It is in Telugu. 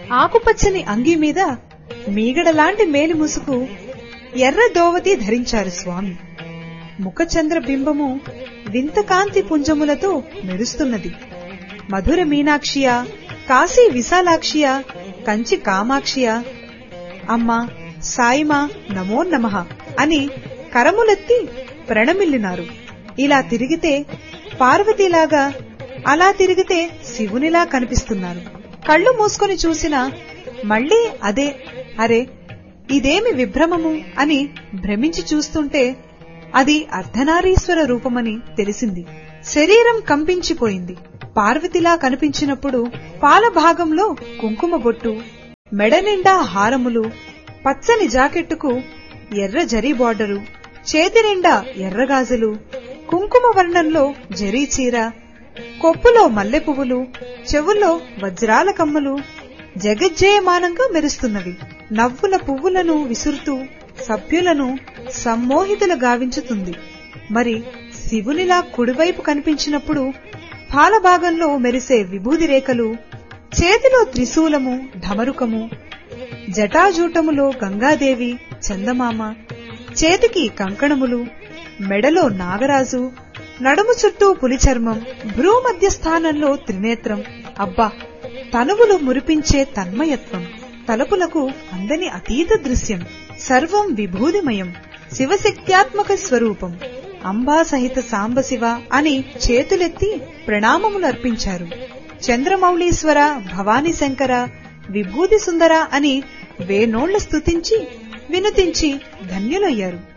ఆకుపచ్చని అంగీ మీద మీగడలాంటి మేలి ముసుగు ఎర్ర దోవతి ధరించారు స్వామి ముఖచంద్ర బింబము వింత కాంతి పుంజములతో మెరుస్తున్నది మధుర మీనాక్షియా కాశీ విశాలాక్షియా కంచి కామాక్షియా అమ్మా సాయిమా నమో నమః అని కరములెత్తి ప్రణమిల్లినారు ఇలా తిరిగితే పార్వతీలాగా అలా తిరిగితే శివునిలా కనిపిస్తున్నారు కళ్ళు మూసుకొని చూసినా మళ్ళీ అదే అరే ఇదేమి విభ్రమము అని భ్రమించి చూస్తుంటే అది అర్ధనారీశ్వర రూపమని తెలిసింది శరీరం కంపించిపోయింది పార్వతిలా కనిపించినప్పుడు పాల భాగంలో కుంకుమ బొట్టు మెడ నిండా హారములు పచ్చని జాకెట్టుకు ఎర్ర జరీ బార్డరు చేతి నిండా ఎర్రగాజులు కుంకుమ వర్ణంలో జరీ చీర కొప్పులో మల్లె పువ్వులు చెవుల్లో వజ్రాల కమ్మలు జగజ్జయమానంగా మెరుస్తున్నవి నవ్వుల పువ్వులను విసురుతూ సభ్యులను సమ్మోహితులు గావించుతుంది మరి శివునిలా కుడివైపు కనిపించినప్పుడు పాలభాగంలో మెరిసే విభూది రేఖలు చేతిలో త్రిశూలము ఢమరుకము జటాజూటములో గంగాదేవి చందమామ చేతికి కంకణములు మెడలో నాగరాజు నడుము చుట్టూ పులిచర్మం భ్రూ మధ్య స్థానంలో త్రినేత్రం అబ్బా తనువులు మురిపించే తన్మయత్వం తలుపులకు అందని అతీత దృశ్యం సర్వం విభూదిమయం శివశక్త్యాత్మక స్వరూపం అంబా సహిత సాంబశివ అని చేతులెత్తి ప్రణామములు అర్పించారు చంద్రమౌళీశ్వర భవానీ శంకర విభూది సుందర అని వేనోళ్ల స్తుతించి వినుతించి ధన్యులయ్యారు